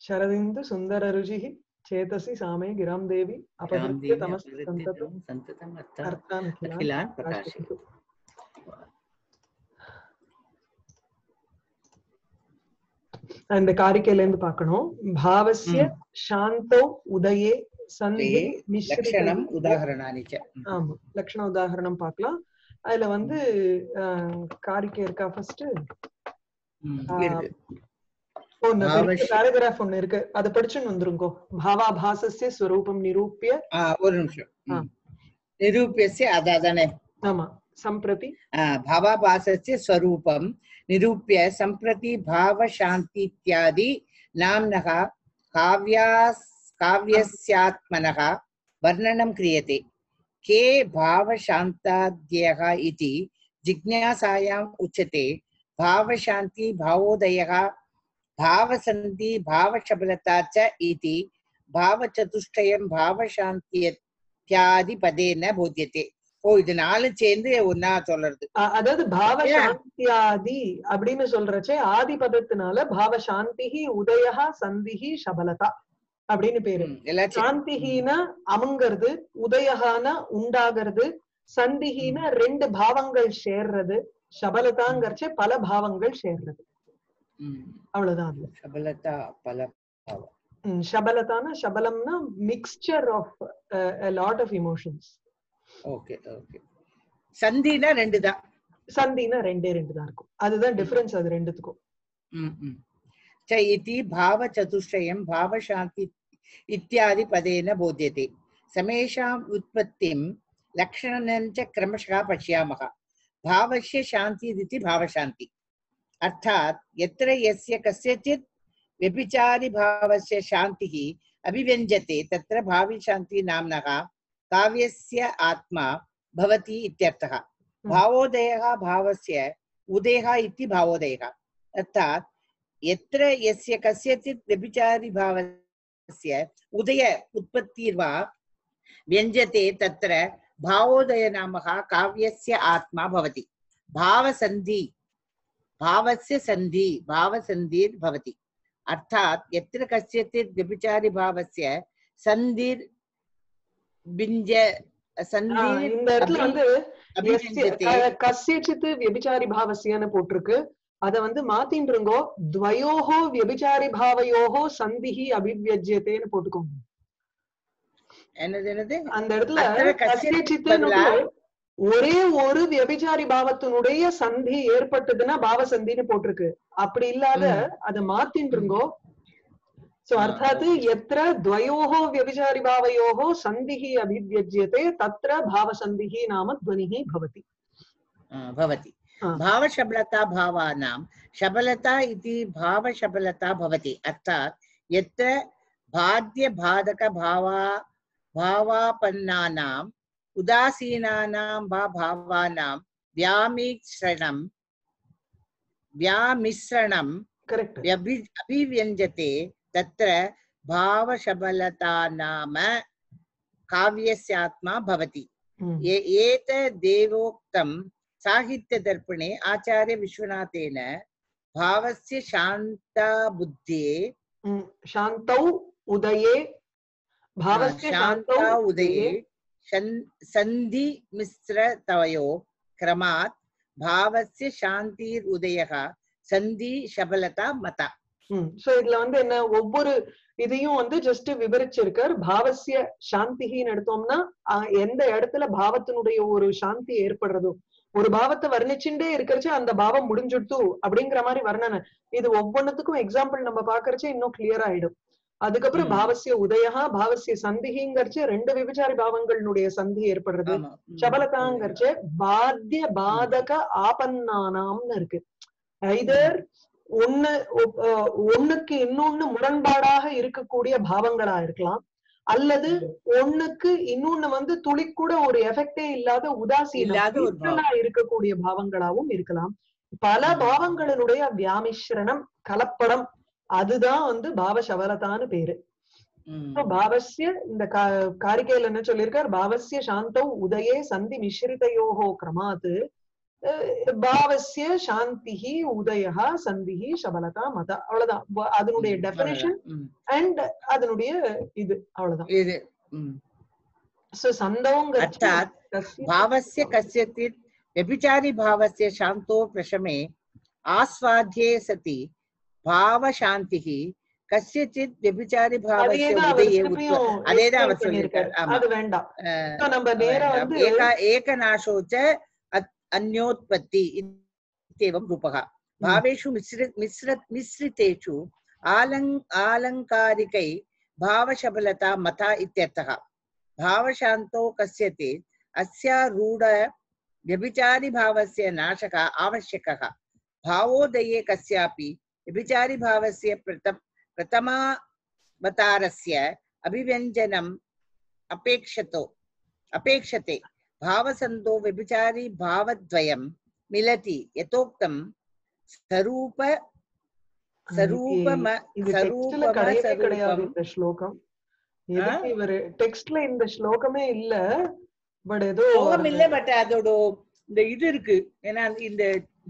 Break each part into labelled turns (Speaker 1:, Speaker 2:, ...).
Speaker 1: शरदिन्दु सुन्दररुचिः चेतसि सामे गिरां देवी अपहृत्य तमस्य सन्ततम्
Speaker 2: சந்ததம்
Speaker 1: अर्थान् अखिलान्
Speaker 2: அகிலான் பிரகாஷி
Speaker 1: प्रकाशयतु இந்த காரிக்கையில இருந்து பார்க்கணும் பாவசிய
Speaker 2: ம்.
Speaker 1: சாந்தோ உதயே சந்தி
Speaker 2: உதயே,
Speaker 1: மிஸ்ரித
Speaker 2: லக்ஷணம் உதாகரணானி ச ம்.
Speaker 1: ஆமா லட்சண உதாகரணம் பார்க்கலாம் அதுல வந்து அஹ், காரிக்கை இருக்கா ஃபர்ஸ்ட்
Speaker 2: ம்,
Speaker 1: ஆ,
Speaker 2: இருக்கு
Speaker 1: ஒன்னு
Speaker 2: பாவசி-
Speaker 1: பேராகிராஃப் ஒன்னு இருக்கு அதை படிச்சுன்னு வந்துருங்கோ பாவாபாசஸ்ய ஸ்வரூபம் நிரூபிய
Speaker 2: ஆ, ஒரு நிமிஷம்
Speaker 1: ஆ.
Speaker 2: ம். நிரூபியस्य அதாதானே
Speaker 1: ஆமா சம்பிரதி
Speaker 2: भावाभासस्य स्वरूपं निरूप्य सम्प्रति भावशान्ति इत्यादि नाम्नः काव्यास् काव्यस्यात्मनः वर्णनं क्रियते के भावशान्ताद्यः इति जिज्ञासायाम् उच्यते भावशान्ति भावोदयः भावसन्धि भावशबलता च इति भावचतुष्टयं भावशान्ति इत्यादि पदेन बोध्यते ஓ இது நாலு சேர்ந்து ஒன்னா சொல்றது
Speaker 1: அ- அதாவது பாவ
Speaker 2: Yeah.
Speaker 1: சாந்தியாதி அப்படின்னு சொல்றச்சே ஆதி பதத்தினால பாவ சாந்திஹி உதயா சந்திஹி சபலதா அப்படின்னு பேரு
Speaker 2: ம், எல்லாம் சே-
Speaker 1: சாந்திஹீன அமுங்கிறது உதயகான உண்டாகிறது சந்திஹீன ரெண்டு பாவங்கள் சேர்றது சபலதாங்கிறச்சே பல பாவங்கள் சேர்றது
Speaker 2: ம்,
Speaker 1: அவ்வளவுதான் அதுல
Speaker 2: சபலதா பல பாவம்.
Speaker 1: ம், சபலதான சபலம்னா mixture of lot of emotions
Speaker 2: okay okay சந்தினா ரெண்டு தான்
Speaker 1: சந்தினா ரெண்டே ரெண்டு தான் இருக்கும் அதுதான் டிஃபரன்ஸ் அது ரெண்டுத்துக்கும்
Speaker 2: ம், ம். च इति भावचतुष्टयं भावशान्ति इत्यादि पदेन बोध्यते समेषाम् उत्पत्तिं लक्षणं च क्रमशः पश्यामः भावस्य शान्तिरिति भावशान्ति अर्थात् यत्र यस्य कस्यचित् व्यभिचारिभावस्य शान्तिः अभिव्यञ्जते तत्र भाविशान्ति नाम्नः काव्यस्य आत्मा भवति इत्यर्थः भावोदयः भावस्य उदयः इति भावोदयः अर्थात् यत्र यस्य कस्यचित् व्यभिचारि भावस्य उदय उत्पत्तिर्वा व्यञ्जते तत्र भावोदय नामः काव्यस्य आत्मा भवति भावसन्धि भावस्य सन्धि भावसन्धिर्भवति अर्थात् यत्र कस्यचित् व्यभिचारि भावस्य सन्धिर् बिञ्ज
Speaker 1: ஆஹ்
Speaker 2: सन्धिर्
Speaker 1: இந்த இடத்துல வந்து
Speaker 2: अभिव्यञ्जते
Speaker 1: எஸ்ய- கஸ்யச்சித் வியபிச்சாரி பாவசியன்னு போட்டிருக்கு அத வந்து மாத்தின்றுங்கோ துவயோஹோ வியபிச்சாரி பாவயோஹோ சந்திஹி அபிவியஜ்யத்தேன்னு போட்டுக்கோங்க
Speaker 2: என்னது என்னது
Speaker 1: அந்த இடத்துல
Speaker 2: அத்தனை கஸ்யச்சித்
Speaker 1: கஸ்யச்சித்துன்னு
Speaker 2: பதிலா
Speaker 1: ஒரே ஒரு வியபிச்சாரி பாவத்தினுடைய சந்தி ஏற்பட்டதுன்னா பாவ சந்தின்னு போட்டிருக்கு அப்படி இல்லாத
Speaker 2: ம்.
Speaker 1: அதை மாத்தின்றுங்கோ சோ
Speaker 2: ஆ,
Speaker 1: அர்த்தாத் எத்திர துவயோஹோ வியபிச்சாரி பாவயோஹோ சந்திஹி அபிவியஜ்யते தத்ர பாவ சந்திஹி நாம துவனிஹி பவதி
Speaker 2: आ, भवति
Speaker 1: हा।
Speaker 2: भावशबलता भावानां शबलता इति भावशबलता भवति अर्थात् यत्र बाध्यबाधकभावा भावापन्नानाम् उदासीनानां वा भावानां व्यामिश्रणं व्यामिश्रणं
Speaker 1: கரெக்ட்
Speaker 2: व्यभि अभिव्यञ्जते तत्र भावशबलता नाम काव्यस्यात्मा भवति ए- एतदेवोक्तं साहित्यदर्पणे आचार्यविश्वनाथेन भावस्य शान्ताबुद्धे
Speaker 1: சாந்தௌ உதயே பாவஸ்ய சாந்தௌ
Speaker 2: शान्ता उदये शन्- सन्धिमिश्रतवयो क्रमात् भावस्य शान्तिरुदयः सन्धि शबलता मता
Speaker 1: சோ இதுல வந்து என்ன ஒவ்வொரு இதையும் வந்து ஜஸ்ட் விவரிச்சிருக்கார் பாவசிய சாந்திகின்னு எடுத்தோம்னா ஆஹ், எந்த இடத்துல பாவத்தினுடைய ஒரு சாந்தி ஏற்படுறதோ ஒரு பாவத்தை வர்ணிச்சுட்டே இருக்கிறச்சு அந்த பாவம் முடிஞ்சுடுத்து அப்படிங்கிற மாதிரி வர்ணனை இது ஒவ்வொன்னுத்துக்கும் எக்ஸாம்பிள் நம்ம பாக்குறச்சு இன்னும் கிளியர் ஆயிடும் அதுக்கப்புறம்
Speaker 2: ம்.
Speaker 1: பாவசிய உதயா பாவசிய சந்திகிங்கிறச்சு ரெண்டு விபச்சாரி பாவங்களுடைய சந்தி ஏற்படுறது
Speaker 2: ஆமா. ம்.
Speaker 1: சபலதாங்கிறச்சு பாத்திய பாதக ஆபன்னானாம்னு இருக்கு ஐதர் ஒண்ணு ஒ- அஹ் ஒண்ணுக்கு இன்னொன்னு முரண்பாடாக இருக்கக்கூடிய பாவங்களா இருக்கலாம் அல்லது ஒண்ணுக்கு இன்னொன்னு வந்து துளி கூட ஒரு எஃபெக்டே இல்லாத உதாசீனம்
Speaker 2: இல்லாத ஒரு பாவம்.
Speaker 1: neutral-ஆ இருக்கக்கூடிய பாவங்களாவும் இருக்கலாம் பல
Speaker 2: ம்.
Speaker 1: பாவங்களினுடைய வியாமிஸ்ரணம் கலப்படம் அதுதான் வந்து பாவ சபலதான்னு பேரு
Speaker 2: ம்.
Speaker 1: So, பாவஸ்ய இந்த கா- காரிக்கையில என்ன சொல்லியிருக்கார் பாவஸ்ய சாந்தௌ உதயே சந்தி மிஸ்ரிதயோகோ கிரமாத் அஹ், பாவசிய சாந்திஹி உதயா சந்திஹி சபலதா மத அவ்வளவுதான் வ- அதனுடைய
Speaker 2: ம்,
Speaker 1: டெபினேஷன்
Speaker 2: அவ்வளவுதான். ம்.
Speaker 1: அண்ட் அதனுடைய இது அவ்வளவுதான்
Speaker 2: இது ம்.
Speaker 1: சோ சந்தவங்க
Speaker 2: अर्थात् भावस्य कस्यचित् व्यभिचारि भावस्य शान्तो प्रशमे आस्वाद्ये सति भावशान्तिः कस्यचित् व्यभिचारि भावस्य
Speaker 1: அதேதான் அவர்
Speaker 2: उदये उत्प
Speaker 1: திருப்பியும்
Speaker 2: அதேதான் அவர்
Speaker 1: explain
Speaker 2: சொல்லியிருக்காரு.
Speaker 1: பண்ணியிருக்காரு.
Speaker 2: ஆமா.
Speaker 1: அது வேண்டாம்
Speaker 2: अ,
Speaker 1: So நம்ம நேரா வந்து
Speaker 2: एक एकनाशो च अत्- अन्योत्पत्ति इत्येवं रूपः भावेषु मिश्र मिश्र मिश्रितेषु आलङ् आलङ्कारिकै भावशबलता मता इत्यर्थः भावशान्तो कस्यते अस्यारूढ व्यभिचारि भावस्य नाशः आवश्यकः भावोदये कस्यापि व्यभिचारि भावस्य प्रथ प्रथमावतारस्य अभिव्यञ्जनम् अपेक्षतो अपेक्षते भावसन्तो व्यभिचारि भावद्वयं मिलति यथोक्तं स्वरूप स्वरूपम
Speaker 1: இது டெக்ஸ்ட்ல கிடையவே கிடையாது
Speaker 2: स्वरूपम
Speaker 1: இந்த ஸ்லோகம் எதுக்கு இவரு டெக்ஸ்ட்ல இந்த ஸ்லோகமே இல்ல பட் ஏதோ
Speaker 2: ஸ்லோகம் இல்ல பட் அதோட இந்த இது இருக்கு ஏன்னா இந்த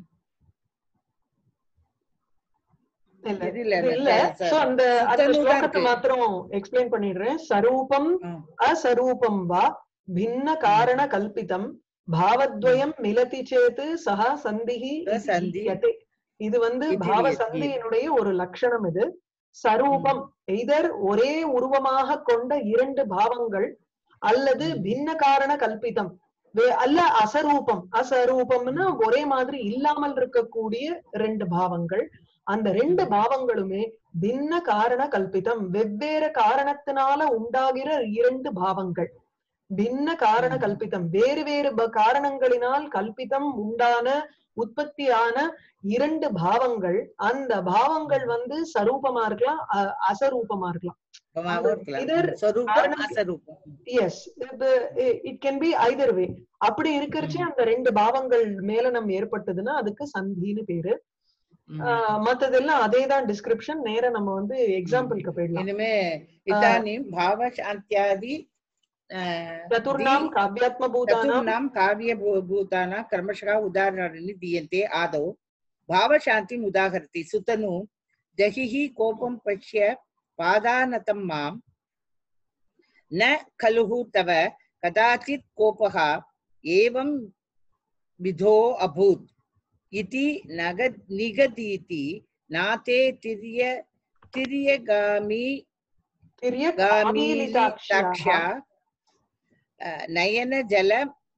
Speaker 1: இல்ல
Speaker 2: இது இல்ல
Speaker 1: இது இல்ல சோ அந்த அந்த
Speaker 2: சுத்தனூடா
Speaker 1: ஸ்லோகத்தை
Speaker 2: இருக்கு.
Speaker 1: மாத்திரம் எக்ஸ்பிளைன் பண்ணிடுறேன் சரூபம்
Speaker 2: ஆ.
Speaker 1: அசரூபம் வா பின்ன காரண கல்பிதம் பாவத்வயம் மிலதி சேத் சஹா சந்திஹி
Speaker 2: ச
Speaker 1: இதி
Speaker 2: சந்தி.
Speaker 1: ஈயதே. இது வந்து
Speaker 2: இதி
Speaker 1: பாவ
Speaker 2: ஈயதே.
Speaker 1: சந்தியினுடைய ஒரு லட்சணம் இது சரூபம் எய்தர் ஒரே உருவமாக கொண்ட இரண்டு பாவங்கள் அல்லது
Speaker 2: ம்.
Speaker 1: பின்ன காரண கல்பிதம் வே- அல்ல அசரூபம் அசரூபம்னா ஒரே மாதிரி இல்லாமல் இருக்கக்கூடிய ரெண்டு பாவங்கள் அந்த ரெண்டு பாவங்களுமே பின்ன காரண கல்பிதம் வெவ்வேறு காரணத்தினால உண்டாகிற இரண்டு பாவங்கள் பின்ன காரண
Speaker 2: ம்.
Speaker 1: கல்பிதம் வேறு வேறு ப- காரணங்களினால் கல்பிதம் உண்டான உற்பத்தியான இரண்டு பாவங்கள் அந்த பாவங்கள் வந்து சரூபமா இருக்கலாம் அ- அசரூபமா இருக்கலாம்
Speaker 2: சுத்தமாவும் இருக்கலாம்.
Speaker 1: இதர்
Speaker 2: ஸ்வரூபம்
Speaker 1: காரணம்
Speaker 2: அஸ்வரூபம்
Speaker 1: yes it can be either way அப்படி இருக்கிறச்சே அந்த ரெண்டு பாவங்கள் மேலனம் ஏற்பட்டதுன்னா அதுக்கு சந்தின்னு பேரு
Speaker 2: ம்.
Speaker 1: ஆஹ் மத்ததெல்லாம் அதேதான் டிஸ்கிரிப்ஷன் நேரா நம்ம வந்து எக்ஸாம்பிளுக்கு போயிடலாம்
Speaker 2: इनमें इदानीं भावशान्त्यादि अ,
Speaker 1: चतुर्णां काव्यात्मभूतानां
Speaker 2: चतुर्णां काव्यभूतानां क्रमशः उदाहरणानि दीयन्ते आदौ भावशान्तिम् उदाहरति सुतनु जहिः कोपं पश्य पादानतं मां न खलुः तव कदाचित् कोपः एवं विधो अभूत् इति नग निगदीति नाते तिर्य तिर्यगामी
Speaker 1: तिर्यकामीलिताक्ष्याः
Speaker 2: गामीलिताक्ष्या नयन जल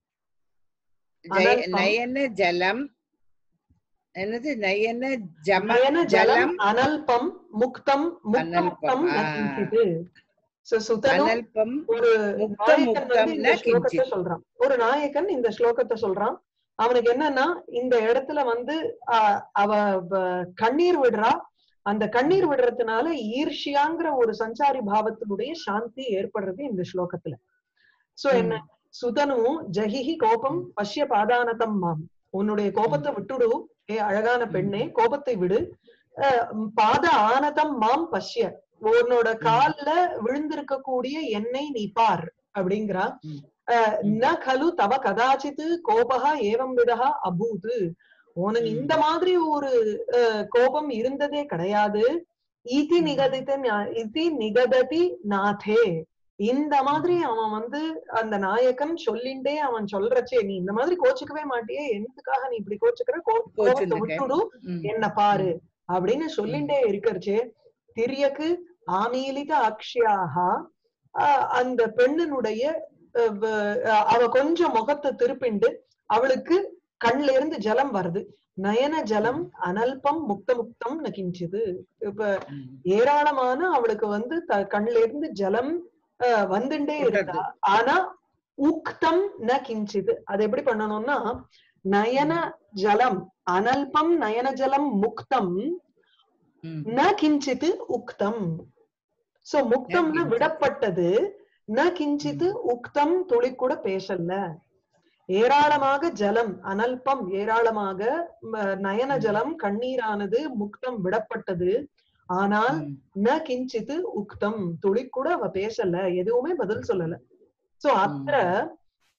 Speaker 1: अनल्पम्।
Speaker 2: நயன ஜலம் என்னது நயன ஜம
Speaker 1: நயன ஜலம்
Speaker 2: ஜலம்
Speaker 1: அனல்பம் முக்தம் முக்தமுக்தம்
Speaker 2: அனல்பம்,
Speaker 1: ந
Speaker 2: ஆ.
Speaker 1: கிஞ்சித் சோ சுதனு
Speaker 2: அனல்பம்
Speaker 1: ஒரு
Speaker 2: முக்தம்
Speaker 1: நாயகன்
Speaker 2: முக்தம்
Speaker 1: வந்து இந்த
Speaker 2: ந
Speaker 1: ஸ்லோகத்தை
Speaker 2: கிஞ்சித்
Speaker 1: சொல்றான் ஒரு நாயகன் இந்த ஸ்லோகத்தை சொல்றான் அவனுக்கு என்னன்னா இந்த இடத்துல வந்து ஆஹ், அவ வ- கண்ணீர் விடுறா அந்த கண்ணீர் விடுறதுனால ஈர்ஷ்யாங்கிற ஒரு சஞ்சாரி பாவத்தினுடைய சாந்தி ஏற்படுறது இந்த ஸ்லோகத்துல சோ என்ன சுதனு ஜஹிஹி கோபம் பஷ்ய பாதானதம் மாம் உன்னுடைய கோபத்தை விட்டுடு ஏ அழகான பெண்ணே கோபத்தை விடு அஹ், பாத ஆனதம் மாம் பஷ்ய உன்னோட கால்ல விழுந்திருக்கக்கூடிய என்னை நீ பார் அப்படிங்கிறா
Speaker 2: ம்.
Speaker 1: அஹ்,
Speaker 2: ம்.
Speaker 1: ந கலு தவ கதாச்சித் கோபகா ஏவம் விதா அபூத் உனக்கு
Speaker 2: ம்.
Speaker 1: இந்த மாதிரி ஒரு அஹ், கோபம் இருந்ததே கிடையாது இதி
Speaker 2: ம்.
Speaker 1: நிகதித்த ஞா- இதி நிகததி நாதே இந்த மாதிரி அவன் வந்து அந்த நாயகன் சொல்லிண்டே அவன் சொல்றச்சே நீ இந்த மாதிரி கோச்சுக்கவே மாட்டியே என்னத்துக்காக நீ இப்படி கோச்சுக்கிற கோ- கோபத்தை
Speaker 2: கோச்சுன்னு
Speaker 1: விட்டுடு
Speaker 2: ம்.
Speaker 1: என்ன பாரு அப்படின்னு சொல்லிண்டே இருக்கறச்சே திரியக்கு ஆமீலித அக்ஷியாக அந்த பெண்ணினுடைய அஹ், வ- அஹ், அவ கொஞ்சம் முகத்தை திருப்பிண்டு அவளுக்கு கண்ல இருந்து ஜலம் வருது நயன ஜலம் அனல்பம் முக்த முக்தம் நகிஞ்சுது இப்ப
Speaker 2: ம்.
Speaker 1: ஏராளமான அவளுக்கு வந்து த- கண்ல இருந்து ஜலம் அஹ், வந்துட்டே இருந்தா ஆனா உக்தம் ந கிஞ்சிது அது எப்படி பண்ணணும்னா நயன ஜலம் அனல்பம் நயன ஜலம் முக்தம்
Speaker 2: ம்.
Speaker 1: ந கிஞ்சித் உக்தம் சோ முக்தம்னு
Speaker 2: கிஞ்சித்.
Speaker 1: விடப்பட்டது ந கிஞ்சித் உக்தம் துளி கூட பேசல ஏராளமாக ஜலம் அனல்பம் ஏராளமாக ம, நயன
Speaker 2: ம்.
Speaker 1: ஜலம் கண்ணீரானது முக்தம் விடப்பட்டது ஆனால்
Speaker 2: ம்.
Speaker 1: ந கிஞ்சித் உக்தம் துளி கூட அவ பேசல எதுவுமே பதில் சொல்லல சோ அத்த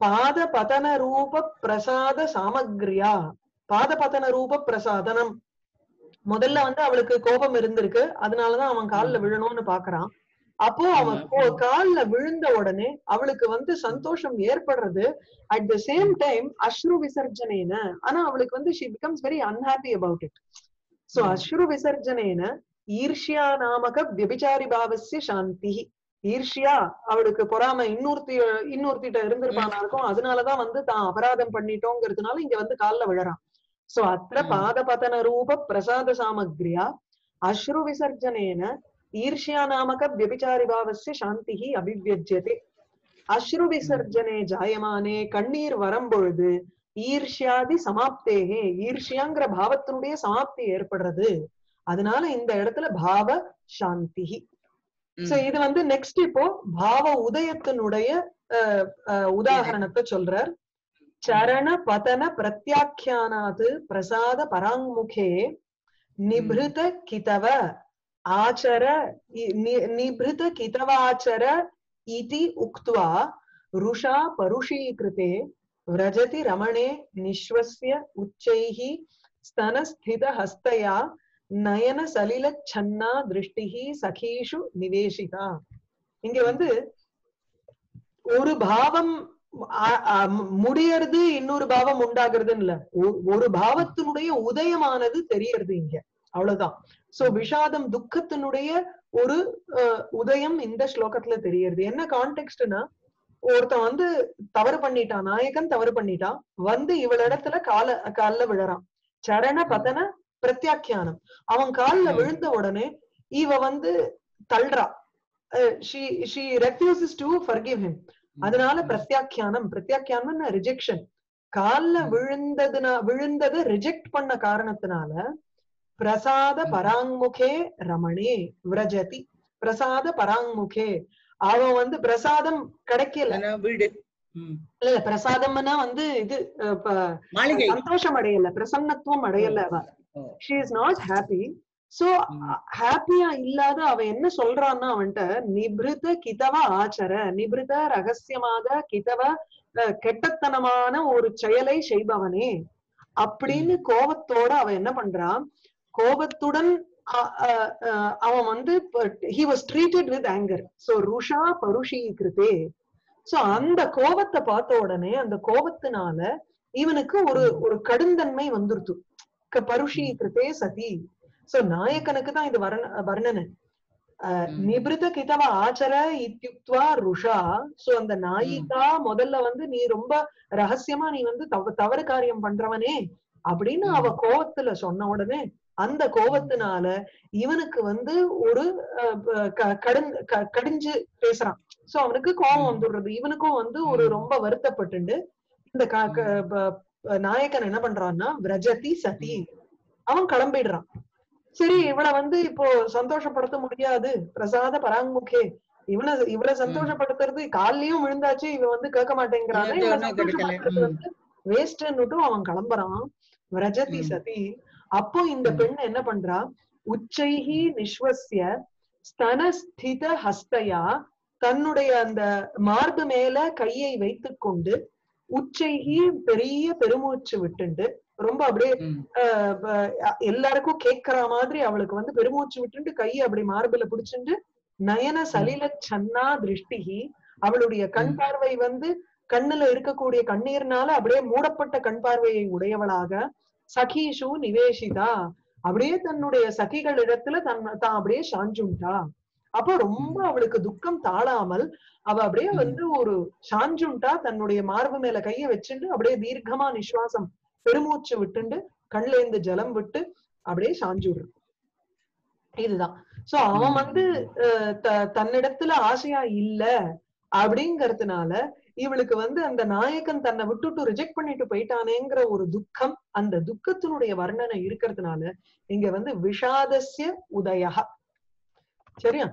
Speaker 1: பாத பதன ரூப பிரசாத சாமக்ரியா பாத பதன ரூப பிரசாதனம் முதல்ல வந்து அவளுக்கு கோபம் இருந்திருக்கு அதனாலதான் அவன் கால்ல விழணும்னு பாக்குறான் அப்போ அவன்
Speaker 2: ஆமா.
Speaker 1: கோ- கால்ல விழுந்த உடனே அவளுக்கு வந்து சந்தோஷம் ஏற்படுறது அட் த சேம் டைம் அஸ்ரு விசர்ஜனேன ஆனா அவளுக்கு வந்து she becomes very unhappy about it so
Speaker 2: Mm.
Speaker 1: அஸ்ரு விசர்ஜனேன ஈர்ஷ்யா நாமக வியபிச்சாரி பாவசிய சாந்தி ஈர்ஷ்யா அவளுக்கு பொறாம இன்னொருத்தி இன்னொருத்திட்ட இருந்திருப்பானா இருக்கும் அதனாலதான் வந்து தான் அபராதம் பண்ணிட்டோங்கிறதுனால இங்க வந்து கால்ல விழறான் சோ அத்திர
Speaker 2: Mm.
Speaker 1: பாதபதன ரூப பிரசாத சாமக்ரியா அஸ்ரு விசர்ஜனேன ஈர்ஷ்யா நாமக வியபிச்சாரி பாவசிய சாந்தி அபிவியஜ்யதே அஸ்ரு விசர்ஜனே ஜாயமானே கண்ணீர் வரும்பொழுது ஈர்ஷ்யாதி சமாப்தேகே ஈர்ஷ்யாங்கிற பாவத்தினுடைய சமாப்தி ஏற்படுறது அதனால இந்த இடத்துல பாவ சாந்தி
Speaker 2: ம்.
Speaker 1: சோ இது வந்து நெக்ஸ்ட் இப்போ பாவ உதயத்தினுடைய அஹ், அஹ், உதாகரணத்தை சொல்றார் சரண பதன பிரத்யாக்கியானாது பிரசாத பராங்முகே நிபிருத கிதவ ஆச்சர இ- நி- நிபிருத கிதவாச்சர இதி உக்த்வா ருஷா பருஷீகிருதே व्रजति रमणे निश्वस्य उच्चैः स्तनस्थितहस्तया நயன சலில சன்னா திருஷ்டிஹி சகீஷு நிவேஷிதா இங்க வந்து ஒரு பாவம் ஆ- ஆ, முடியறது இன்னொரு பாவம் உண்டாகிறதுன்னு இல்ல ஒ- ஒரு பாவத்தினுடைய உதயமானது தெரியறது இங்க அவ்வளவுதான் சோ விஷாதம் துக்கத்தினுடைய ஒரு அஹ், உதயம் இந்த ஸ்லோகத்துல தெரியறது என்ன கான்டெக்ட்னா ஒருத்தன் வந்து தவறு பண்ணிட்டான் நாயகன் தவறு பண்ணிட்டான் வந்து இவளிடத்துல கால கால்ல விழறான் சரண பதன பிரத்யாக்கியானம் அவன் கால்ல
Speaker 2: ம்.
Speaker 1: விழுந்த உடனே இவ வந்து தள்ளுறா she she refuses to forgive him அதனால பிரத்யாக்கியானம் பிரத்யாக்கியானம் ரிஜெக்ஷன் கால்ல
Speaker 2: ம்.
Speaker 1: விழுந்ததுனா விழுந்தது ரிஜெக்ட் பண்ண காரணத்தினால பிரசாத
Speaker 2: ம்.
Speaker 1: பராங்முகே ரமணே விரஜதி பிரசாத பராங்முகே அவன் வந்து பிரசாதம் கிடைக்கல
Speaker 2: ஆனா வீடு ம்.
Speaker 1: இல்ல இல்ல, பிரசாதம்னா வந்து இது அஹ், ப-
Speaker 2: மாளிகை
Speaker 1: சந்தோஷம் அடையல பிரசன்னத்துவம் அடையல அவ
Speaker 2: ஓ.
Speaker 1: She is not happy so
Speaker 2: ம்.
Speaker 1: ஹாப்பியா இல்லாத அவன் என்ன சொல்றான்னா அவன்கிட்ட நிபிருத கிதவ ஆச்சர நிபிருத ரகசியமாக கிதவ அஹ், கெட்டத்தனமான ஒரு செயலை செய்பவனே அப்படின்னு கோபத்தோட அவன் என்ன பண்றான் கோபத்துடன் அ- அ- அ- அவன் வந்து he was treated with anger so ருஷா பருஷீகிருதே சோ அந்த கோபத்தை பார்த்த உடனே அந்த கோபத்தினால இவனுக்கு ஒரு ஒரு கடுந்தன்மை வந்துருத்து க- பருஷீகிருதே சதி சோ நாயக்கனுக்கு தான் இது வர்ண வர்ணனை அஹ்,
Speaker 2: ம்.
Speaker 1: நிபிருத கிதவ ஆச்சர இத்யுக்த்வா ருஷா சோ அந்த நாயிகா முதல்ல வந்து நீ ரொம்ப ரகசியமா நீ வந்து தவ தவறு காரியம் பண்றவனே அப்படின்னு
Speaker 2: ம்.
Speaker 1: அவ கோவத்துல சொன்ன உடனே அந்த கோவத்தினால இவனுக்கு வந்து ஒரு அஹ், ப- க- கடுந் க- கடிஞ்சு பேசுறான் சோ அவனுக்கு கோபம்
Speaker 2: ம்.
Speaker 1: வந்துடுறது இவனுக்கும் வந்து ஒரு
Speaker 2: ம்.
Speaker 1: ரொம்ப வருத்தப்பட்டுண்டு இந்த க- க- ப- ப- நாயகன் என்ன பண்றான்னா விரஜதி சதி அவன் கிளம்பிடுறான் சரி இவனை வந்து இப்போ சந்தோஷப்படுத்த முடியாது பிரசாத பராங்முகே இவனை இவளை சந்தோஷப்படுத்துறது கால்லயும் விழுந்தாச்சு இவன் வந்து கேட்க மாட்டேங்கிறானே
Speaker 2: இது
Speaker 1: இவனை
Speaker 2: ஒண்ணும் கிடைக்கல.
Speaker 1: சந்தோஷப்படுத்துறது
Speaker 2: ம்.
Speaker 1: வந்து வேஸ்ட்னுட்டும் அவன் கிளம்புறான் விரஜதி
Speaker 2: ம்.
Speaker 1: சதி அப்போ இந்த
Speaker 2: ம்.
Speaker 1: பெண் என்ன பண்றா உச்சைஹி நிஸ்வசிய ஸ்தனஸ்தித ஹஸ்தயா தன்னுடைய அந்த மார்பு மேல கையை வைத்துக் கொண்டு உச்சைகி பெரிய பெருமூச்சு விட்டுண்டு ரொம்ப அப்படியே
Speaker 2: ம்.
Speaker 1: அஹ், அஹ், எல்லாருக்கும் கேட்கிற மாதிரி அவளுக்கு வந்து பெருமூச்சு விட்டுண்டு கையை அப்படி மார்புல பிடிச்சுண்டு நயன சலில சன்னா திருஷ்டிகி அவளுடைய கண்
Speaker 2: ம்.
Speaker 1: பார்வை வந்து கண்ணுல இருக்கக்கூடிய கண்ணீர்னால அப்படியே மூடப்பட்ட கண் பார்வையை உடையவளாக சகீஷு நிவேஷிதா அப்படியே தன்னுடைய சகிகளிடத்துல தன் தான் அப்படியே சாஞ்சுண்டா அப்போ ரொம்ப அவளுக்கு துக்கம் தாழாமல் அவ அப்படியே
Speaker 2: ம்.
Speaker 1: வந்து ஒரு சாஞ்சுண்டா தன்னுடைய மார்பு மேல கைய வச்சுண்டு அப்படியே தீர்க்கமா நிஸ்வாசம் பெருமூச்சு விட்டுண்டு கண்ல இருந்து ஜலம் விட்டு அப்படியே சாஞ்சு விடுறான் இதுதான் சோ அவன்
Speaker 2: ம்.
Speaker 1: வந்து அஹ், த- தன்னிடத்துல ஆசையா இல்ல அப்படிங்கறதுனால இவளுக்கு வந்து அந்த நாயகன் தன்னை விட்டுட்டு ரிஜெக்ட் பண்ணிட்டு போயிட்டானேங்கிற ஒரு துக்கம் அந்த துக்கத்தினுடைய வர்ணனை இருக்கிறதுனால இங்க வந்து விஷாதஸ்ய உதயா சரியா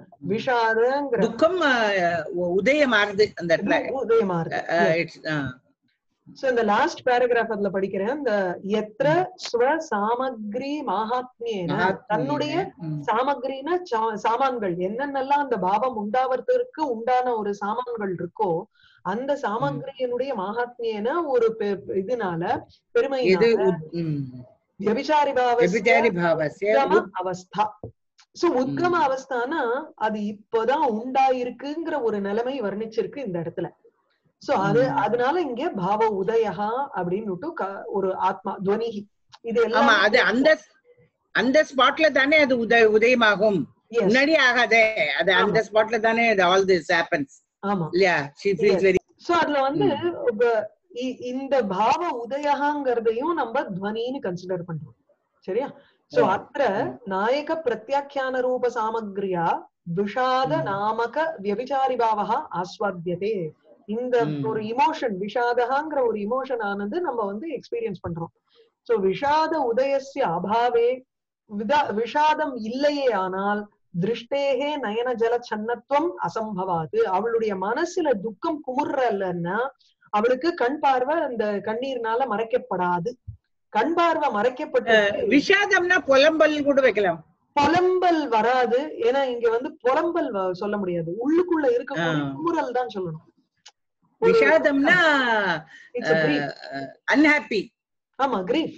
Speaker 1: விஷாதங்கிற
Speaker 2: துக்கம் அஹ், உ- உதயமாறுது அந்த இடத்துல
Speaker 1: உதயமா இருக்கு
Speaker 2: அஹ், it's, அஹ்,
Speaker 1: சோ இந்த லாஸ்ட் பேராகிராஃப் அதுல படிக்கிறேன் இந்த எத்திர ஸ்வ சாமக்ரி மாஹாத்மியேன தன்னுடைய
Speaker 2: ம்.
Speaker 1: சாமக்ரினா சா- சாமான்கள் என்னென்னலாம் அந்த பாவம் உண்டாவதற்கு உண்டான ஒரு சாமான்கள் இருக்கோ அந்த சாமக்ரியினுடைய மாஹாத்மியன ஒரு பெ- இதனால
Speaker 2: எது
Speaker 1: பெருமையினால
Speaker 2: உத்- ம்.
Speaker 1: வியபிச்சாரி
Speaker 2: व्यभिचारि
Speaker 1: பாவஸ்ய
Speaker 2: भावस्य
Speaker 1: உத்கம
Speaker 2: उत्-
Speaker 1: அவஸ்தா சோ உத்கம
Speaker 2: ம்.
Speaker 1: அவஸ்தானா அது இப்பதான் உண்டாயிருக்குங்கிற ஒரு நிலைமை வர்ணிச்சிருக்கு இந்த இடத்துல சோ அது
Speaker 2: ம்.
Speaker 1: அதனால இங்க பாவ உதயஹா அப்படின்னுட்டு க- ஒரு ஆத்மா துவனிகி இது
Speaker 2: ஆமா
Speaker 1: எல்லாம்
Speaker 2: அது அந்த அந்த ஸ்பாட்ல தானே அது உதய உதயமாகும்
Speaker 1: Yes,
Speaker 2: முன்னாடி ஆகாதே அது அந்த
Speaker 1: ஆமா.
Speaker 2: ஸ்பாட்ல தானே ஆல் திஸ் ஹேப்பன்ஸ்
Speaker 1: ஆமா
Speaker 2: இல்லையா ஷீ ஃபீல்ஸ் வெரி
Speaker 1: சோ அதுல வந்து இப்ப இ- இந்த பாவ உதயகாங்கிறதையும் நம்ம துவனின்னு கன்சிடர் பண்றோம் சரியா சோ
Speaker 2: ஆ.
Speaker 1: அத்த நாயக பிரத்யாக்கியான ரூப சாமக்ரியா விஷாத
Speaker 2: ம்.
Speaker 1: நாமக வியபிச்சாரி பாவகா ஆஸ்வாத்தியதே இந்த
Speaker 2: ம்.
Speaker 1: ஒரு இமோஷன் விஷாதகாங்கிற ஒரு இமோஷன் ஆனது நம்ம வந்து எக்ஸ்பீரியன்ஸ் பண்றோம் சோ விஷாத உதயஸ்ய அபாவே விதா விஷாதம் இல்லையே ஆனால் திருஷ்டேகே நயன ஜல சன்னத்துவம் அசம்பவாது அவளுடைய மனசுல துக்கம் குமுறலன்னா அவளுக்கு கண் பார்வை அந்த கண்ணீர்னால மறைக்கப்படாது கண் பார்வை மறைக்கப்பட்டு
Speaker 2: விஷாதம்னா புலம்பல் கூட வைக்கலாம்
Speaker 1: புலம்பல் வராது ஏன்னா இங்க வந்து புலம்பல் வ- சொல்ல முடியாது உள்ளுக்குள்ள இருக்கக்கூடிய
Speaker 2: ஆ.
Speaker 1: குமுறல் தான் சொல்லணும் ஒரு-
Speaker 2: விஷாதம்னா
Speaker 1: It's a grief.
Speaker 2: அன்ஹாப்பி
Speaker 1: ஆமா கிரீஃப்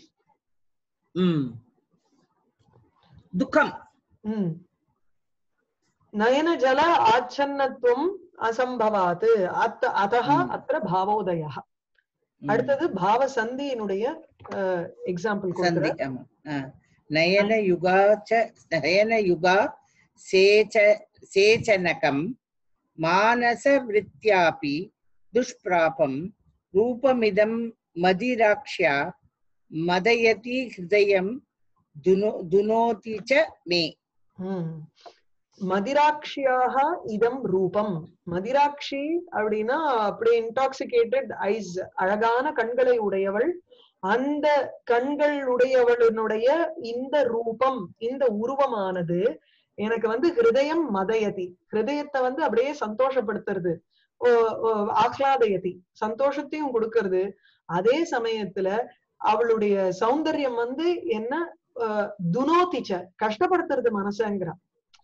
Speaker 2: ம் துக்கம்
Speaker 1: ம் நயன ஜல ஆச்சன்னத்துவம் அசம்பவாத் அத்த அதஹ
Speaker 2: ம்.
Speaker 1: அத்திர பாவோதய
Speaker 2: ம்.
Speaker 1: அடுத்தது பாவ சந்தியினுடைய எக்ஸாம்பிள்
Speaker 2: சந்தி
Speaker 1: கொடுக்குறேன்
Speaker 2: ஆமா ஆ. நயன யுகா ச நயன யுகா சேச்ச சேச்சனகம் மானச விருத்தியாபி துஷ்பிராபம் ரூபமிதம் மதிராக்ஷ்யா மதயதி ஹிருதயம் துனோ துனோதி ச மே
Speaker 1: ம். மதிராட்சியாக இதம் ரூபம் மதிராட்சி அப்படின்னா அப்படியே இன்டாக்சிகேட்டட் ஐஸ் அழகான கண்களை உடையவள் அந்த கண்கள் உடையவளினுடைய இந்த ரூபம் இந்த உருவமானது எனக்கு வந்து ஹிருதயம் மதயதி ஹிருதயத்தை வந்து அப்படியே சந்தோஷப்படுத்துறது ஓ- ஓ, ஆஹ்லாதயதி சந்தோஷத்தையும் கொடுக்கறது அதே சமயத்துல அவளுடைய சௌந்தர்யம் வந்து என்ன அஹ், துனோதிச்ச கஷ்டப்படுத்துறது மனசுங்கிறா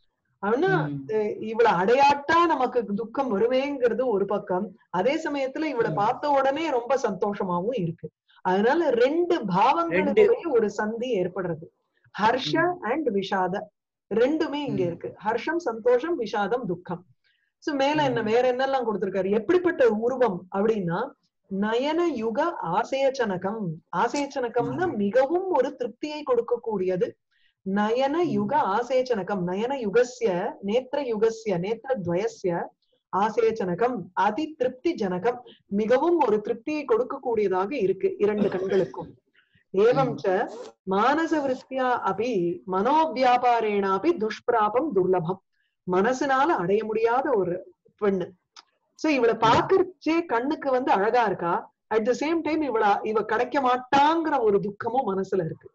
Speaker 1: அவனா
Speaker 2: ம்.
Speaker 1: அஹ், இவளை அடையாட்டா நமக்கு துக்கம் வருமேங்கிறது ஒரு பக்கம் அதே சமயத்துல இவளை
Speaker 2: ம்.
Speaker 1: பார்த்த உடனே ரொம்ப சந்தோஷமாவும் இருக்கு அதனால ரெண்டு பாவங்களுடைய ஒரு சந்தி ஏற்படுறது ஹர்ஷ அண்ட் விஷாத ரெண்டுமே இங்க
Speaker 2: ம்.
Speaker 1: இருக்கு ஹர்ஷம் சந்தோஷம் விஷாதம் துக்கம் சோ மேல என்ன
Speaker 2: ம்.
Speaker 1: வேற என்னெல்லாம் கொடுத்திருக்காரு எப்படிப்பட்ட உருவம் அப்படின்னா நயன யுக ஆசேச்சனகம் ஆசேச்சனகம்னா மிகவும் ஒரு திருப்தியை கொடுக்கக்கூடியது நயன யுக ஆசேச்சனகம் நயன யுகஸ்ய நேத்திர யுகஸ்ய நேத்திர துவயஸ்ய ஆசேச்சனகம் அதி திருப்தி ஜனகம் மிகவும் ஒரு திருப்தியை கொடுக்கக்கூடியதாக இருக்கு இரண்டு கண்களுக்கும் ஏவம் ச மானச விருத்தியா அபி மனோவியாபாரேனாபி துஷ்பிராபம் துர்லபம் மனசுனால அடைய முடியாத ஒரு பெண்ணு சோ இவளை பாக்குறச்சே கண்ணுக்கு வந்து அழகா இருக்கா அட் த சேம் டைம் இவள இவ கிடைக்க மாட்டாங்கிற ஒரு துக்கமும் மனசுல இருக்கு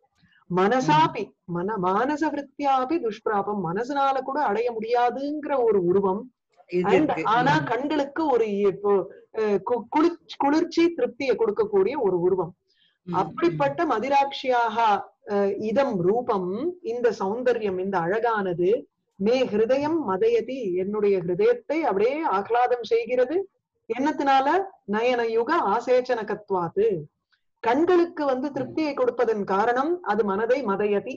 Speaker 1: மனசாபி மன மானச விருத்தியாபி துஷ்பிராபம் மனசுனால கூட அடைய முடியாதுங்கிற ஒரு உருவம்
Speaker 2: இது
Speaker 1: And
Speaker 2: இருக்கு
Speaker 1: ஆனா
Speaker 2: ம்.
Speaker 1: கண்களுக்கு ஒரு இப்போ அஹ், கு- குளிர்ச்- குளிர்ச்சி திருப்தியை கொடுக்கக்கூடிய ஒரு உருவம்
Speaker 2: ம்.
Speaker 1: அப்படிப்பட்ட மதிராட்சியாக அஹ், இதம் ரூபம் இந்த சௌந்தர்யம் இந்த அழகானது மே ஹிருதயம் மதயதி என்னுடைய ஹிருதயத்தை அப்படியே ஆஹ்லாதம் செய்கிறது என்னத்தினால நயன யுக ஆசேச்சனகத்வாத்து கண்களுக்கு வந்து திருப்தியை கொடுப்பதன் காரணம் அது மனதை மதயதி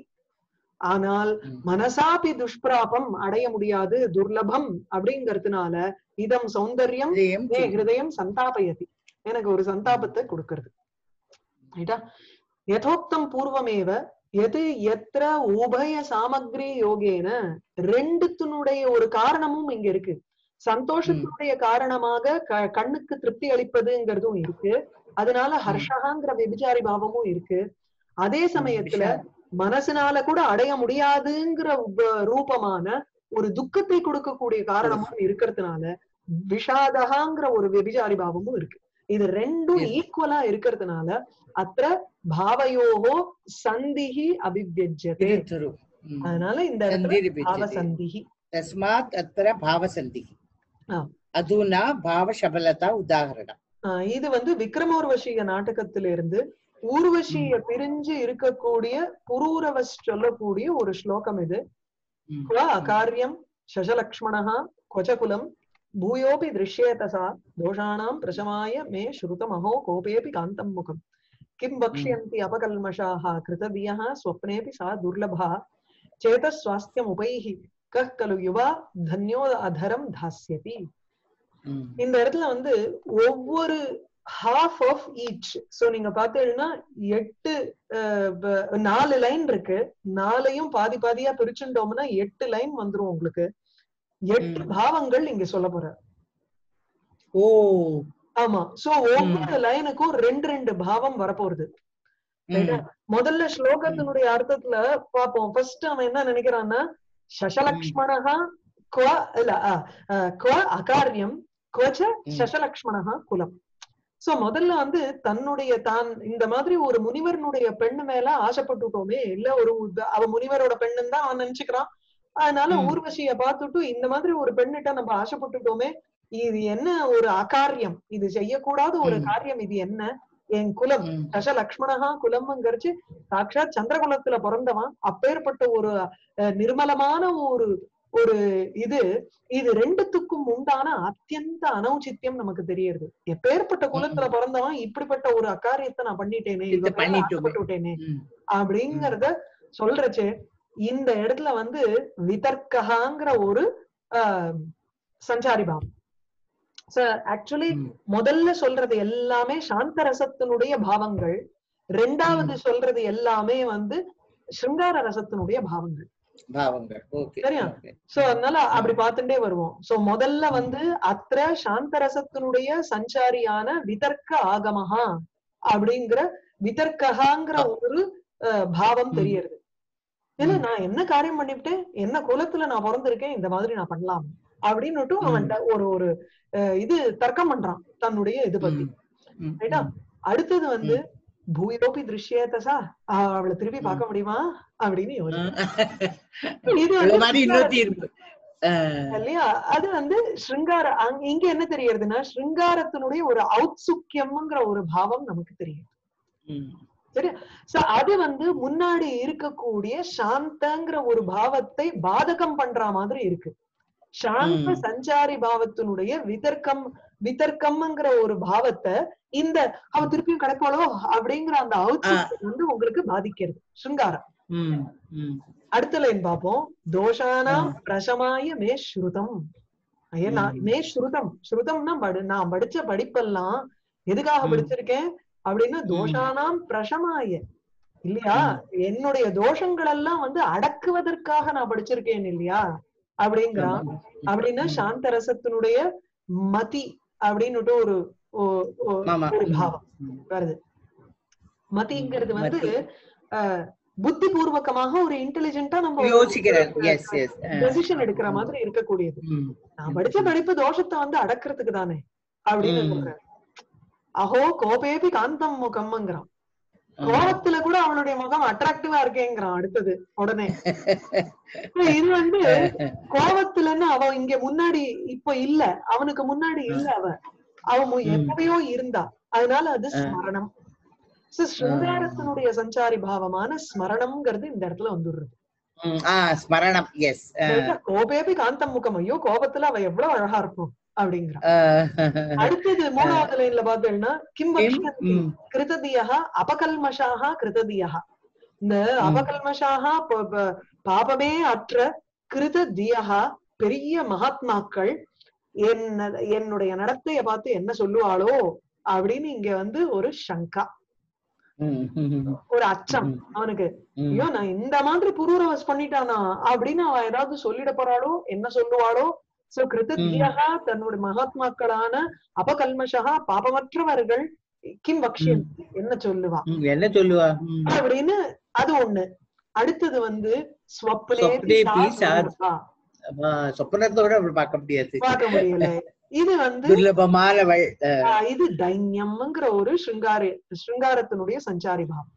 Speaker 1: ஆனால்
Speaker 2: ம்.
Speaker 1: மனசாபி துஷ்பிராபம் அடைய முடியாது துர்லபம் அப்படிங்கறதுனால இதம் சௌந்தர்யம்
Speaker 2: இதயம்
Speaker 1: மே ஹிருதயம் சந்தாபயதி எனக்கு ஒரு சந்தாபத்தை கொடுக்கிறது ரைட்டா யதோக்தம் பூர்வமேவ எது எத்திர உபய சாமக்ரி யோகேன ரெண்டுத்தினுடைய ஒரு காரணமும் இங்க இருக்கு சந்தோஷத்தினுடைய காரணமாக க- கண்ணுக்கு திருப்தி அளிப்பதுங்கிறதும் இருக்கு அதனால ஹர்ஷகாங்கிற விபிச்சாரி பாவமும் இருக்கு அதே சமயத்துல
Speaker 2: விஷாதம்.
Speaker 1: மனசுனால கூட அடைய முடியாதுங்கிற உப- ரூபமான ஒரு துக்கத்தை கொடுக்கக்கூடிய காரணமும் இருக்கிறதுனால விஷாதகாங்கிற ஒரு விபிச்சாரி பாவமும் இருக்கு இது ரெண்டும்
Speaker 2: Yes.
Speaker 1: ஈக்குவலா இருக்கிறதுனால அத்த பாவயோகோ சந்திஹி அபிவியஜ்யதே
Speaker 2: இது true. ம்.
Speaker 1: அதனால இந்த
Speaker 2: சந்தி
Speaker 1: இடத்துல பாவ
Speaker 2: விபிஜ்யதே.
Speaker 1: சந்திஹி
Speaker 2: तस्मात् अत्र भावसन्धिः
Speaker 1: आम्.
Speaker 2: अधुना भावशबलता उदाहरणम्
Speaker 1: ஆஹ் இது வந்து விக்ரமோர்வசிய நாடகத்திலிருந்து ஊர்வசிய பிரிஞ்சு இருக்கக்கூடிய புரூரவஸ் சொல்லக்கூடிய ஒரு ஸ்லோகம் இது
Speaker 2: ம்.
Speaker 1: क्व अकार्यं शशलक्ष्मणः क्वचकुलं भूयोऽपि दृश्येत सा दोषाणां प्रशमाय मे श्रुतमहो कोपेऽपि कान्तं मुखम् किं वक्ष्यन्ति अपकल्मषाः कृतधियः स्वप्नेऽपि सा दुर्लभा चेतस्वास्थ्यमुपैः कः खलु युवा धन्यो अधरं धास्यति
Speaker 2: ம்.
Speaker 1: இந்த இடத்துல வந்து ஒவ்வொரு ஹாஃப் ஆஃப் ஈச் சோ நீங்க பாத்தீங்கன்னா எட்டு அஹ், ப- நாலு லைன் இருக்கு நாலையும் பாதி பாதியா பிரிச்சுட்டோம்னா எட்டு லைன் வந்துரும் உங்களுக்கு எட்டு
Speaker 2: ம்.
Speaker 1: பாவங்கள் இங்க சொல்ல போற
Speaker 2: ஓ
Speaker 1: ஆமா சோ ஒவ்வொரு லைனுக்கும் ரெண்டு ரெண்டு பாவம் வரப்போகுது
Speaker 2: ம்.
Speaker 1: முதல்ல ஸ்லோகத்தினுடைய அர்த்தத்துல பாப்போம் ஃபர்ஸ்ட் அவன் என்ன நினைக்கிறான்னா சசலக்ஷ்மணஹா குவ இல்ல அஹ், அஹ், குவ அகாரியம் குவச்ச சசலக்ஷ்மணஹா குலம் சோ முதல்ல வந்து தன்னுடைய தான் இந்த மாதிரி ஒரு முனிவரனுடைய பெண்ணு மேல ஆசைப்பட்டுட்டோமே இல்ல ஒரு உத- அவ முனிவரோட பெண்ணுன்னு தான் அவன் நினைச்சுக்கிறான் அதனால
Speaker 2: ம்.
Speaker 1: ஊர்வசிய பார்த்துட்டு இந்த மாதிரி ஒரு பெண்ணிட்ட நம்ம ஆசைப்பட்டுட்டோமே இது என்ன ஒரு அகாரியம் இது செய்யக்கூடாத ஒரு
Speaker 2: ம்.
Speaker 1: காரியம் இது என்ன என் குலம்
Speaker 2: ம்.
Speaker 1: தச லக்ஷ்மணஹா குலம்ங்கிறச்சு சாட்சாத் சந்திரகுலத்துல பிறந்தவன் அப்பேற்பட்ட ஒரு அஹ், நிர்மலமான ஒரு ஒரு இது இது ரெண்டுத்துக்கும் உண்டான அத்தியந்த அனௌச்சித்யம் நமக்கு தெரியுது எப்பேற்பட்ட குலத்துல பிறந்தவன் இப்படிப்பட்ட ஒரு அக்காரியத்தை நான் பண்ணிட்டேனே
Speaker 2: இத
Speaker 1: இவ மேல
Speaker 2: பண்ணிட்டோமே.
Speaker 1: ஆசைப்பட்டு விட்டேனே
Speaker 2: ம்.
Speaker 1: அப்படிங்கறத சொல்றச்சு இந்த இடத்துல வந்து விதர்க்கஹாங்கிற ஒரு ஆஹ், சஞ்சாரி பாவம் ஆக்சுவலி
Speaker 2: ம்.
Speaker 1: முதல்ல சொல்றது எல்லாமே சாந்த ரசத்தினுடைய பாவங்கள் ரெண்டாவது சொல்றது எல்லாமே வந்து சிருங்கார ரசத்தினுடைய பாவங்கள்
Speaker 2: பாவங்கள் ஓகே
Speaker 1: சரியா?
Speaker 2: ஓகே.
Speaker 1: சோ அதனால அப்படி பார்த்துட்டே வருவோம் சோ முதல்ல வந்து அத்திர சாந்த ரசத்தினுடைய சஞ்சாரியான விதர்க்க ஆகமஹா அப்படிங்கிற விதர்க்கஹாங்கிற ஒரு அஹ், பாவம்
Speaker 2: ம்.
Speaker 1: தெரியறது இல்ல
Speaker 2: ம்.
Speaker 1: நான் என்ன காரியம் பண்ணிவிட்டேன் என்ன குலத்துல நான் பிறந்திருக்கேன் இந்த மாதிரி நான் பண்ணலாம் அப்படின்னுட்டு அவன் ஒரு ஒரு அஹ், இது தர்க்கம் பண்றான் தன்னுடைய இது பத்தி
Speaker 2: ம். ம்.
Speaker 1: ரைட்டா? அடுத்தது வந்து பூயோபி திருஷ்யேதசா அவளை திருப்பி
Speaker 2: ம்.
Speaker 1: பார்க்க முடியுமா அப்படின்னு
Speaker 2: ம்.
Speaker 1: யோசிச்சு இது
Speaker 2: இவ்வளவு
Speaker 1: வந்து
Speaker 2: மாதிரி இன்னொருத்தி இருக்கு அஹ்,
Speaker 1: இல்லையா அது வந்து ஸ்ருங்கார அங்க- இங்க என்ன தெரியறதுன்னா ஸ்ருங்காரத்தினுடைய ஒரு ஔத்சுக்கியம்ங்கிற ஒரு பாவம் நமக்கு தெரியும்
Speaker 2: ம்.
Speaker 1: சோ அது வந்து முன்னாடி இருக்கக்கூடிய சாந்தங்கிற ஒரு பாவத்தை பாதகம் பண்ற மாதிரி இருக்கு சாந்த
Speaker 2: ம்.
Speaker 1: சஞ்சாரி பாவத்தினுடைய விதர்க்கம் விதர்க்கம்ங்கிற ஒரு பாவத்தை இந்த அவ திருப்பியும் கிடைப்பாளோ அப்படிங்கிற அந்த ஔத்சுக்கியம் வந்து உங்களுக்கு பாதிக்கிறது ஸ்ருங்காரம்
Speaker 2: ம். ம்.
Speaker 1: அடுத்த லைன் பாப்போம் தோஷானாம்
Speaker 2: ஆ.
Speaker 1: பிரசமாய மே ஸ்ருதம் ஐயா நான்
Speaker 2: ம்.
Speaker 1: மே ஸ்ருதம் ஸ்ருதம்னா படு நான் படிச்ச படிப்பெல்லாம் எதுக்காக
Speaker 2: ம்.
Speaker 1: படிச்சிருக்கேன் அப்படின்னா
Speaker 2: ம்.
Speaker 1: தோஷானாம் பிரசமாய இல்லையா என்னுடைய தோஷங்கள் எல்லாம் வந்து அடக்குவதற்காக நான் படிச்சிருக்கேன் இல்லையா அப்படிங்கிறான் அப்படின்னா
Speaker 2: ம்.
Speaker 1: சாந்த ரசத்தினுடைய மதி அப்படின்னுட்டு ஒரு ஒ- ஒ-
Speaker 2: ஆமா.
Speaker 1: ஒரு பாவம்
Speaker 2: ம்.
Speaker 1: வருது மதிங்கிறது வந்து
Speaker 2: மதி.
Speaker 1: அஹ், புத்தி பூர்வகமாக ஒரு இன்டெலிஜென்ட்டா நம்ம
Speaker 2: யோசிக்கிறார் எஸ் எஸ்
Speaker 1: டெசிஷன் எடுக்கிற மாதிரி இருக்கக்கூடியது நான் படிச்ச படிப்பு தோஷத்தை வந்து அடக்கிறதுக்கு தானே அப்படின்னு
Speaker 2: ம்.
Speaker 1: சொல்றேன் அஹோ கோபேபி காந்தம் முகம்ங்கிறான் கோபத்துல கூட அவனுடைய முகம் அட்ராக்டிவா இருக்கேங்கிறான் அடுத்தது உடனே இது வந்து கோபத்துலன்னு அவ இங்க முன்னாடி இப்ப இல்ல அவனுக்கு முன்னாடி இல்ல அவ அவ மு-
Speaker 2: ம்.
Speaker 1: எப்பயோ இருந்தா அதனால அது
Speaker 2: ஆ.
Speaker 1: ஸ்மரணம் So, ஸ்ருங்காரத்தினுடைய சஞ்சாரி பாவமான ஸ்மரணம்ங்கிறது இந்த இடத்துல வந்துடுறது
Speaker 2: ஸ்மரணம் எஸ்
Speaker 1: கோபேபி காந்தம் முகம் ஐயோ கோபத்துல அவ எவ்வளவு அழகா இருக்கும் அப்படிங்கிறான் அடுத்தது மூணாவது லைன்ல பார்த்தேன்னா கிம் வக்ஷந்தி கிருததியா அபகல்மஷாக கிருததியா இந்த
Speaker 2: ம்.
Speaker 1: அபகல்மஷாக ப- ப- பாபமே அற்ற கிருததியா பெரிய மகாத்மாக்கள் என்ன என்னுடைய நடத்தைய பார்த்து என்ன சொல்லுவாளோ அப்படின்னு இங்க வந்து ஒரு சங்கா ஒரு அச்சம் அவனுக்கு ஐயோ நான் இந்த மாதிரி புரூரவஸ் பண்ணிட்டானா அப்படின்னு அவ ஏதாவது சொல்லிட போறாளோ என்ன சொல்லுவாளோ சோ கிருததியா தன்னுடைய மகாத்மாக்களான அபகல்மஷா பாபமற்றவர்கள் கிம் வக்ஷியம் என்ன சொல்லுவா
Speaker 2: என்ன சொல்லுவா ம்.
Speaker 1: அப்படின்னு அது ஒண்ணு அடுத்தது வந்து ஸ்வப்னே
Speaker 2: ஸ்வப்னேபி சாத்.
Speaker 1: சாதுர்வா.
Speaker 2: அப்ப சொப்பனத்தோட அப்படி பார்க்க முடியாது
Speaker 1: பார்க்க முடியல இது வந்து
Speaker 2: துர்லபமானவள் அஹ்,
Speaker 1: ஆஹ், இது தைன்யம்ங்கிற ஒரு ஸ்ருங்காரி ஸ்ருங்காரத்தினுடைய சஞ்சாரி பாவம்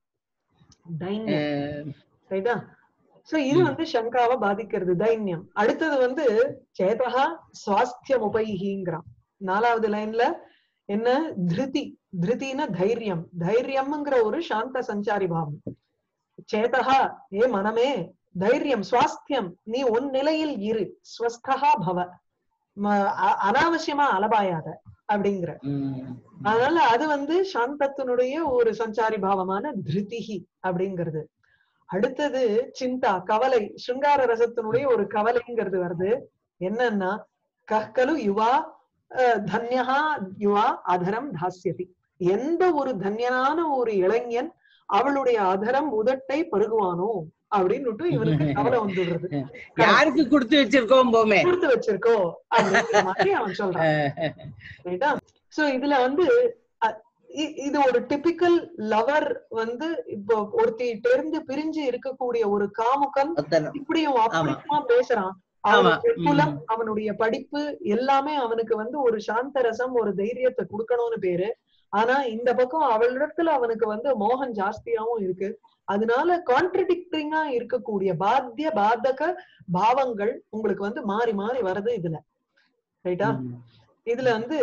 Speaker 1: தைன்யம்
Speaker 2: அஹ்,
Speaker 1: ரைட்டா சோ இது
Speaker 2: ம்.
Speaker 1: வந்து சங்காவை பாதிக்கிறது தைன்யம் அடுத்தது வந்து சேதகா சுவாஸ்தியம் உபைஹிங்கிறான் நாலாவது லைன்ல என்ன திருதி திருதின தைரியம் தைரியம்ங்கிற ஒரு சாந்த சஞ்சாரி பாவம் சேதகா ஏ மனமே தைரியம் சுவாஸ்தியம் நீ உன் நிலையில் இரு ஸ்வஸ்தகா பவ ம- அ- அனாவசியமா அலபாயாத அப்படிங்கிற
Speaker 2: ம்.
Speaker 1: அதனால அது வந்து சாந்தத்தினுடைய ஒரு சஞ்சாரி பாவமான திருதிகி அப்படிங்கிறது அடுத்தது சிந்தா கவலை சிருங்கார ரசத்தினுடைய ஒரு கவலைங்கிறது வருது என்னன்னா கஹ்கலு யுவா அஹ், தன்யஹா யுவா அதரம் தாஸ்யதி எந்த ஒரு தன்யனான ஒரு இளைஞன் அவளுடைய அதரம் உதட்டை பருகுவானோ அப்படின்னுட்டு இவனுக்கு கவலை வந்துடுறது
Speaker 2: யாருக்கு கொடுத்து வச்சிருக்கோம் போமே
Speaker 1: கொடுத்து வச்சிருக்கோ அப்படிங்கிற மாதிரி அவன் சொல்றான் ரைட்டா சோ இதுல வந்து அ- இ- இது ஒரு டிபிக்கல் லவர் வந்து இப்போ ஒருத்திட்ட இருந்து பிரிஞ்சு இருக்கக்கூடிய ஒரு காமுகன்
Speaker 2: அத்தனை.
Speaker 1: இப்படியும் அப்படியுமா பேசுறான்
Speaker 2: ஆமா.
Speaker 1: அவனுடைய
Speaker 2: ம்.
Speaker 1: குலம் அவனுடைய படிப்பு எல்லாமே அவனுக்கு வந்து ஒரு சாந்த ரசம் ஒரு தைரியத்தை கொடுக்கணும்னு பேரு ஆனா இந்த பக்கம் அவளிடத்துல அவனுக்கு வந்து மோகம் ஜாஸ்தியாவும் இருக்கு அதனால கான்ட்ரடிக்டிங்கா இருக்கக்கூடிய பாத்திய பாதக பாவங்கள் உங்களுக்கு வந்து மாறி மாறி வருது இதுல ரைட்டா
Speaker 2: ம்.
Speaker 1: இதுல வந்து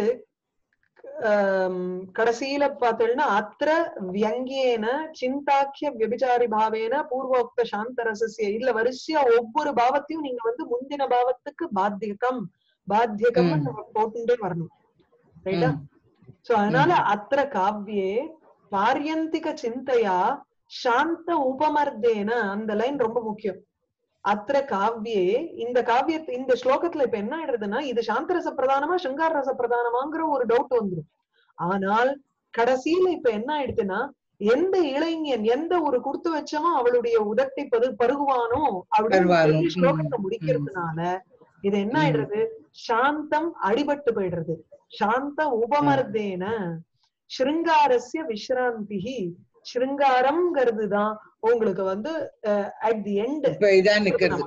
Speaker 1: ஆம், கடைசியில பார்த்தோம்னா அத்திர வியங்கியேன சிந்தாக்கிய விபச்சாரி பாவேன பூர்வோக்த சாந்த ரசசிய இதுல வரிசையா ஒவ்வொரு பாவத்தையும் நீங்க வந்து முந்தின பாவத்துக்கு பாத்தியகம் பாத்தியகம்
Speaker 2: ம்.
Speaker 1: நம்ம போட்டுட்டே வரணும் ரைட்டா
Speaker 2: ம்.
Speaker 1: சோ அதனால அத்திர காவ்யே பாரியந்திக சிந்தையா சாந்த உபமர்தேன அந்த லைன் ரொம்ப முக்கியம் அத்திர காவ்யே இந்த காவியத்தை இந்த ஸ்லோகத்துல இப்ப என்ன ஆயிடுறதுன்னா இது சாந்த ரச பிரதானமா சிங்கார ரச பிரதானமாங்கிற ஒரு டவுட் வந்துரும் ஆனால் கடைசியில இப்ப என்ன ஆயிடுதுன்னா எந்த இளைஞன் எந்த ஒரு குடுத்து வச்சவன் அவளுடைய உதட்டை பரு பருகுவானோ அப்படின்னு
Speaker 2: பருகுவானோ.
Speaker 1: சொல்லி ஸ்லோகத்தை
Speaker 2: ம்.
Speaker 1: முடிக்கிறதுனால இது என்ன
Speaker 2: ம்.
Speaker 1: ஆயிடுறது சாந்தம் அடிபட்டு போயிடுறது சாந்த உபமர்தேன ஸ்ருங்காரஸ்ய விஸ்ராந்திகி ஸ்ருங்காரம்ங்கிறது தான் உங்களுக்கு வந்து அட் தி எண்ட்
Speaker 2: இப்ப இதான் நிக்கிறது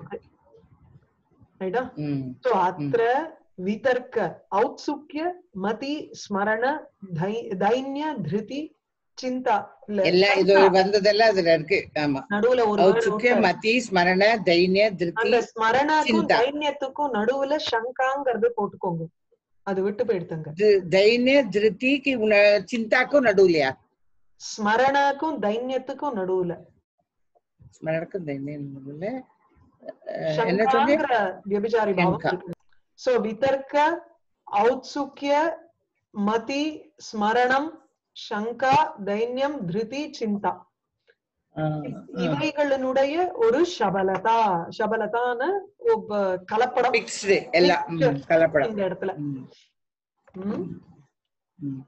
Speaker 1: ரைட்டா
Speaker 2: ம்.
Speaker 1: சோ அத்திர விதர்க்க ஔத்சுக்கிய மதி ஸ்மரண தை- தைன்ய திருதி சிந்தா இல்ல
Speaker 2: எல்லாம் இது
Speaker 1: சங்கா.
Speaker 2: வந்ததெல்லாம் அதுல இருக்கு ஆமா
Speaker 1: நடுவுல ஒரு word
Speaker 2: ஔத்சுக்கிய
Speaker 1: விட்டாரு.
Speaker 2: மதி ஸ்மரண தைன்ய திருப்தி
Speaker 1: அந்த ஸ்மரணக்கும்
Speaker 2: சிந்தா.
Speaker 1: தைன்யத்துக்கும் நடுவுல சங்காங்கிறது போட்டுக்கோங்க அது விட்டு போயிடுத்துங்க
Speaker 2: தி- தைன்ய திருப்திக்கு உன- சிந்தாக்கும் நடுவுலையா
Speaker 1: ஸ்மரணக்கும் தைன்யத்துக்கும் நடுவுல
Speaker 2: ஸ்மரணக்கும் தைன்ய நடுவுல அஹ், என்ன சொன்னீங்க
Speaker 1: சங்காங்கிற வியபிச்சாரி பாவம்
Speaker 2: சங்கா.
Speaker 1: இருக்கு சோ விதர்க்க ஔத்சுக்கிய மதி ஸ்மரணம் சங்கா தைன்யம் திருதி சிந்தா
Speaker 2: ஆஹ்,
Speaker 1: இவைகளினுடைய ஒரு சபலதா சபலதான ஒவ்வ- கலப்படம்
Speaker 2: மிக்ஸ்டு எல்லாம் ம், கலப்படம்
Speaker 1: இந்த இடத்துல
Speaker 2: ம்,
Speaker 1: ம்.
Speaker 2: ம்.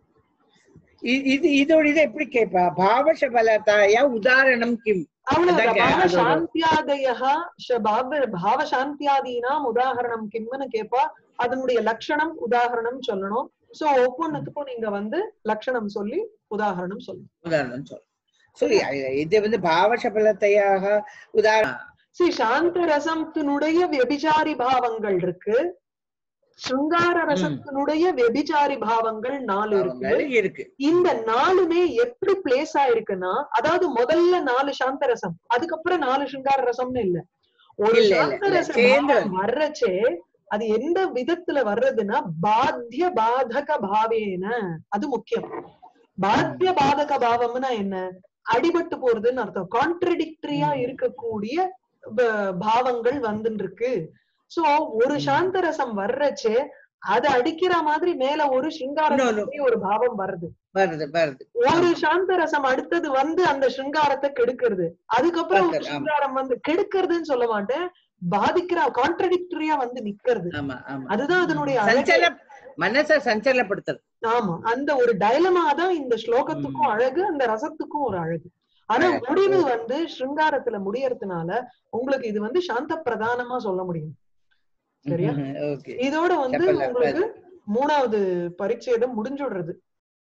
Speaker 2: இ- இது இதோட இதை எப்படி கேட்பா பாவசபலதாயா உதாரணம் கிம்
Speaker 1: அவ்வளவுதான்
Speaker 2: அதான் கே-
Speaker 1: பாவ
Speaker 2: அதோட-
Speaker 1: சாந்தியாதயः ச- பாவ பாவ சாந்தியாதீனாம் உதாகரணம் கிம்னு கேப்பா அதனுடைய லட்சணம் உதாகரணம் சொல்லணும் சோ ஒவ்வொன்னுத்துக்கும் நீங்க வந்து லட்சணம் சொல்லி உதாகரணம் சொல்லணும்
Speaker 2: உதாரணம் சொல் சரி இது வந்து பாவசபலத்தையாக உதாரணம்
Speaker 1: சரி சாந்த ரசத்தினுடைய வெபிச்சாரி பாவங்கள் இருக்கு சுங்கார ரசத்தினுடைய வெபிச்சாரி பாவங்கள் நாலு இருக்கு
Speaker 2: இருக்கு
Speaker 1: இந்த நாலுமே எப்படி பிளேஸ் ஆயிருக்குன்னா அதாவது முதல்ல நாலு சாந்த ரசம் அதுக்கப்புறம் நாலு சிங்கார ரசம்னு இல்ல ஒரு
Speaker 2: இல்ல, இல்ல,
Speaker 1: சாந்த
Speaker 2: இல்ல.
Speaker 1: ரசம்
Speaker 2: சேர்ந்து
Speaker 1: பாவம் வர்றச்சே அது எந்த விதத்துல வர்றதுன்னா பாத்திய பாதக பாவேன அது முக்கியம் பாத்திய பாதக பாவம்னா என்ன அடிபட்டு போறதுன்னு அர்த்தம் கான்ட்ரடிக்டரியா
Speaker 2: ம்.
Speaker 1: இருக்கக்கூடிய ப- பாவங்கள் வந்துட்டு இருக்கு சோ ஒரு
Speaker 2: ம்.
Speaker 1: சாந்த ரசம் வர்றச்சே அது அடிக்கிற மாதிரி மேல ஒரு சிங்கார
Speaker 2: இன்னொன்னு.
Speaker 1: ஒரு பாவம் வருது
Speaker 2: வருது வருது
Speaker 1: ஒரு சாந்த ரசம் அடுத்தது வந்து அந்த சிங்காரத்தை கெடுக்கிறது அதுக்கப்புறம் ஒரு
Speaker 2: கெடுக்கிறது, ஆமா.
Speaker 1: சிங்காரம் வந்து கெடுக்கிறதுன்னு சொல்ல மாட்டேன் பாதிக்கிற கான்ட்ரடிக்டரியா வந்து நிக்கிறது
Speaker 2: ஆமா ஆமா
Speaker 1: அதுதான் அதனுடைய அழகே.
Speaker 2: சஞ்சல மனச சஞ்சலப்படுத்துறது
Speaker 1: ஆமா அந்த ஒரு டைலமா தான் இந்த ஸ்லோகத்துக்கும்
Speaker 2: ம்.
Speaker 1: அழகு அந்த ரசத்துக்கும் ஒரு அழகு ஆனா
Speaker 2: அழகு.
Speaker 1: முடிவு வந்து சிருங்காரத்துல முடியறதுனால உங்களுக்கு இது வந்து சாந்த பிரதானமா சொல்ல முடியும் சரியா
Speaker 2: ஓகே
Speaker 1: இதோட வந்து
Speaker 2: செப்பல்ல
Speaker 1: உங்களுக்கு மூணாவது பரிச்சேதம் முடிஞ்சுடுறது